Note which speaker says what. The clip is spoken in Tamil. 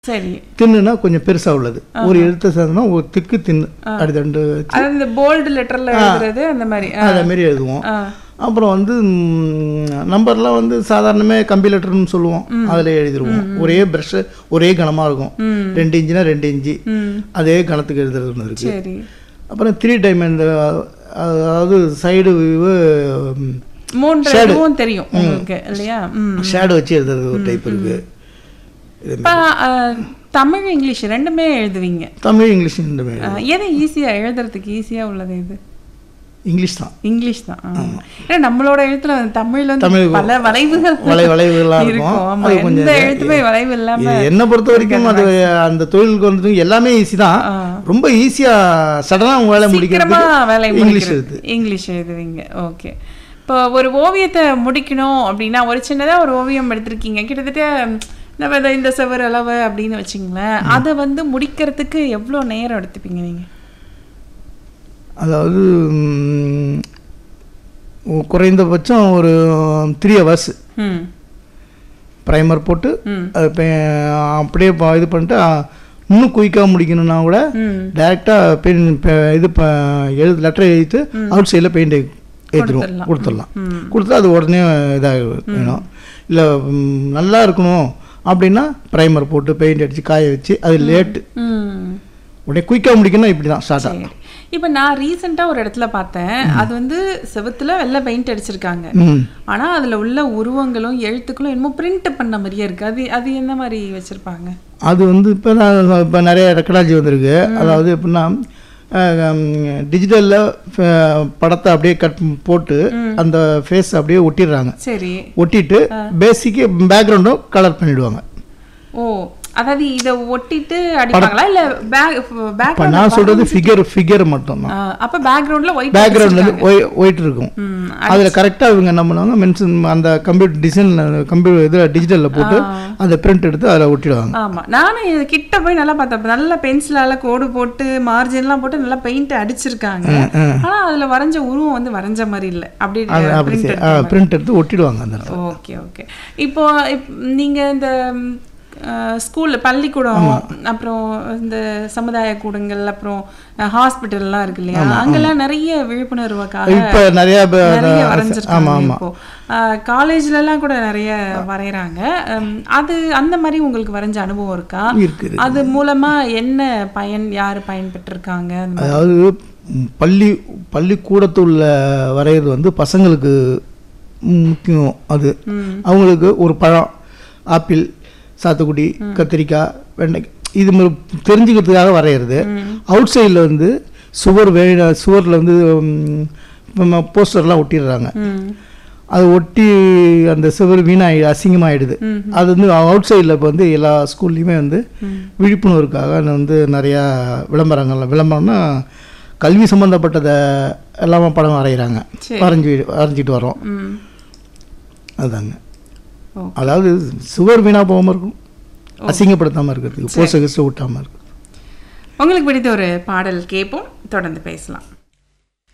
Speaker 1: சரி
Speaker 2: தின்னுனா கொஞ்சம் பெருசா உள்ளது ஒரு எழுத்தை சேர்ந்தனா ஒரு திக்கு தின்னு அப்படி ரெண்டு
Speaker 1: அது இந்த போல்டு லெட்டர்ல எழுதுறது அந்த மாதிரி ஆ,
Speaker 2: அதை மாரி எழுதுவோம்
Speaker 1: ஆ.
Speaker 2: அப்புறம் வந்து நம்பர்லாம் வந்து சாதாரணமே கம்பி லெட்டர்னு சொல்லுவோம் அதில் எழுதிருவோம் ஒரே ப்ரஷ் ஒரே கனமாக இருக்கும் ரெண்டு இன்ச்சுனா ரெண்டு இன்ச்சு
Speaker 1: ம்
Speaker 2: அதே கணத்துக்கு எழுதுறது ஒன்று இருக்குது
Speaker 1: சரி
Speaker 2: அப்புறம் த்ரீ டைம் இந்த அதாவது சைடு
Speaker 1: மூன்று இதுவும் தெரியும் உங்களுக்கு இல்லையா ம்
Speaker 2: ஷேடோ வச்சு எழுதுறது ஒரு டைப் இருக்குது
Speaker 1: இப்போ தமிழ் இங்கிலீஷ் ரெண்டுமே எழுதுவீங்க
Speaker 2: தமிழ் இங்கிலீஷ் இந்த மாதிரி
Speaker 1: ஆ, எது ஈஸியா எழுதுறதுக்கு ஈஸியா உள்ளது இது
Speaker 2: இங்கிலீஷ் தான்
Speaker 1: இங்கிலீஷ் தான் ஆ. ஏன்னா நம்மளோட எழுத்துல வந்து தமிழ்ல வந்து
Speaker 2: தமிழ்
Speaker 1: பல வளைவுகள்
Speaker 2: வளை வளைவுகள்லாம்
Speaker 1: இருக்கும்
Speaker 2: இருக்கும்
Speaker 1: ஆமா
Speaker 2: அது
Speaker 1: எந்த
Speaker 2: கொஞ்சம்
Speaker 1: எழுத்துமே வளைவு இல்லாம
Speaker 2: இது என்னை பொறுத்த வரைக்கும் அது அந்த தொழிலுக்கு வந்துட்டு எல்லாமே ஈஸி தான்
Speaker 1: ஆ.
Speaker 2: ரொம்ப ஈஸியா சடனா உங்க வேலை
Speaker 1: சீக்கிரமா
Speaker 2: முடிக்கிறது
Speaker 1: வேலை
Speaker 2: இங்கிலீஷ்
Speaker 1: முடிக்கிறது
Speaker 2: எழுது
Speaker 1: இங்கிலீஷ் எழுதுவீங்க ஓகே இப்போ ஒரு ஓவியத்தை முடிக்கணும் அப்படின்னா ஒரு சின்னதா ஒரு ஓவியம் எடுத்திருக்கீங்க கிட்டத்தட்ட ம், நம்ம இந்த- இந்த செவர் அளவு அப்படின்னு வச்சுங்களேன் அதை வந்து முடிக்கிறதுக்கு எவ்வளோ நேரம் எடுத்துப்பீங்க நீங்க
Speaker 2: அதாவது ம், குறைந்தபட்சம் ஒரு த்ரீ ஹவர்ஸ்
Speaker 1: ம்
Speaker 2: ப்ரைமர் போட்டு
Speaker 1: ம்
Speaker 2: அது பே- அப்படியே ப- இது பண்ணிட்டு ஆ, இன்னும் குயிக்காக முடிக்கணும்னா கூட
Speaker 1: ம்
Speaker 2: டேரெக்டாக பெயின் இது ப- எழுது லெட்டர் எழுதிட்டு அவுட் சைடில் பெயிண்ட் ஏற்றிடுவோம்
Speaker 1: கொடுத்துடலாம்.
Speaker 2: கொடுத்துடலாம்
Speaker 1: ம்
Speaker 2: கொடுத்தா அது உடனே இதாக வேணும் இல்லை நல்லா இருக்கணும் அப்படின்னா ப்ரைமர் போட்டு பெயிண்ட் அடித்து காய வச்சு அது லேட்டு
Speaker 1: ம்
Speaker 2: உடனே குயிக்காக முடிக்கணும் இப்படி தான் ஸ்டார்ட் ஆகும்
Speaker 1: சரி இப்போ நான் ரீசெண்டாக ஒரு இடத்துல பார்த்தேன் அது வந்து செவுத்துல வெள்ளை பெயிண்ட் அடிச்சிருக்காங்க
Speaker 2: ம்
Speaker 1: ஆனா அதுல உள்ள உருவங்களும் எழுத்துக்களும் என்னமோ பிரிண்ட் பண்ண மாதிரியே இருக்கு அது அது என்ன மாதிரி வச்சிருப்பாங்க
Speaker 2: அது வந்து இப்போ நான் இப்போ நிறைய டெக்னாலஜி வந்திருக்கு அதாவது எப்படின்னா டிஜிட்டலில் படத்தை அப்படியே கட் போட்டு அந்த ஃபேஸ் அப்படியே ஒட்டிடுறாங்க
Speaker 1: சரி
Speaker 2: ஒட்டிட்டு பேசிக்கு பேக்ரவுண்டும் கலர் பண்ணிடுவாங்க
Speaker 1: ஓ அதாவது இத ஒட்டிட்டு அடிப்பாங்களா இல்ல பேக்
Speaker 2: இப்போ
Speaker 1: பேக்
Speaker 2: நான் சொல்றது ஃபிகர் ஃபிகர் மட்டும் தான்
Speaker 1: அப்ப பேக்ரவுண்ட்ல ஒயிட்
Speaker 2: பேக்ரவுண்ட் வந்து ஒயிட் இருக்கும்
Speaker 1: ம்
Speaker 2: அதில் கரெக்டாக இவங்க என்ன பண்ணுவாங்க மென்ஷன் அந்த கம்ப்யூட்டர் டிசைன் கம்ப்யூட்டர் இதில் டிஜிட்டலில் போட்டு அந்த பிரிண்ட் எடுத்து அதில் ஒட்டிடுவாங்க
Speaker 1: ஆமா நானும் இது கிட்ட போய் நல்லா பார்த்தேன் நல்ல பென்சிலால கோடு போட்டு மார்ஜின்லாம் போட்டு நல்லா பெயிண்ட் அடிச்சிருக்காங்க ஆனா அதுல வரைஞ்ச உருவம் வந்து வரைஞ்ச மாதிரி இல்ல அப்படி
Speaker 2: அது அப்படி
Speaker 1: print
Speaker 2: பிரிண்ட் எடுத்து ஒட்டிடுவாங்க அந்த இடத்துல
Speaker 1: ஓகே ஓகே இப்போ இப்- நீங்க இந்த ஸ்கூல்ல பள்ளிக்கூடம் அப்புறம் இந்த சமுதாய கூடங்கள் அப்புறம் ஹாஸ்பிட்டல்லாம் இருக்கு இல்லையா அங்கெல்லாம் நிறைய விழிப்புணர்வுக்காக
Speaker 2: இப்போ நிறைய பே-
Speaker 1: நிறைய
Speaker 2: ஆமா
Speaker 1: வரைஞ்சிருக்காங்க
Speaker 2: ஆமா
Speaker 1: இப்போ காலேஜ்ல எல்லாம் கூட நிறைய வரைகிறாங்க அது அந்த மாதிரி உங்களுக்கு வரைஞ்ச அனுபவம் இருக்கா
Speaker 2: இருக்குது
Speaker 1: அது மூலமா என்ன பயன் யாரு பயன்பெற்றிருக்காங்க அந்த மாதிரி?
Speaker 2: அதாவது ம், பள்ளி பள்ளிக்கூடத்துள்ள வரைகிறது வந்து பசங்களுக்கு ம், முக்கியம் அது
Speaker 1: ம்
Speaker 2: அவங்களுக்கு ஒரு பழம் ஆப்பிள் சாத்துக்குடி கத்திரிக்காய் வெண்டைக்காய் இது மாதிரி தெரிஞ்சுக்கிறதுக்காக வரைகிறது அவுட் சைடில் வந்து சுவர் வே சுவரில் வந்து போஸ்டர்லாம் ஒட்டிடுறாங்க
Speaker 1: ம்
Speaker 2: அது ஒட்டி அந்த சுவர் வீணாகி அசிங்கமாகிடுது
Speaker 1: ம்
Speaker 2: அது வந்து அவுட் சைடில் இப்போ வந்து எல்லா ஸ்கூல்லையுமே வந்து விழிப்புணர்வுக்காக அது வந்து நிறையா விளம்பரங்கள் விளம்பரம்னா கல்வி சம்மந்தப்பட்டதை எல்லாமே படம் வரைகிறாங்க
Speaker 1: சரி.
Speaker 2: வரைஞ்சி வரைஞ்சிட்டு வரோம்
Speaker 1: ம்
Speaker 2: அதுதாங்க
Speaker 1: ஓ.
Speaker 2: அதாவது சுவர் வீணாக போகாமல் இருக்கும் அசிங்கப்படுத்தாமல் இருக்கிறதுக்கு போஸ்டர் கிஸ்டர் விட்டாமல் இருக்கு
Speaker 1: உங்களுக்கு பிடித்த ஒரு பாடல் கேட்போம் தொடர்ந்து பேசலாம்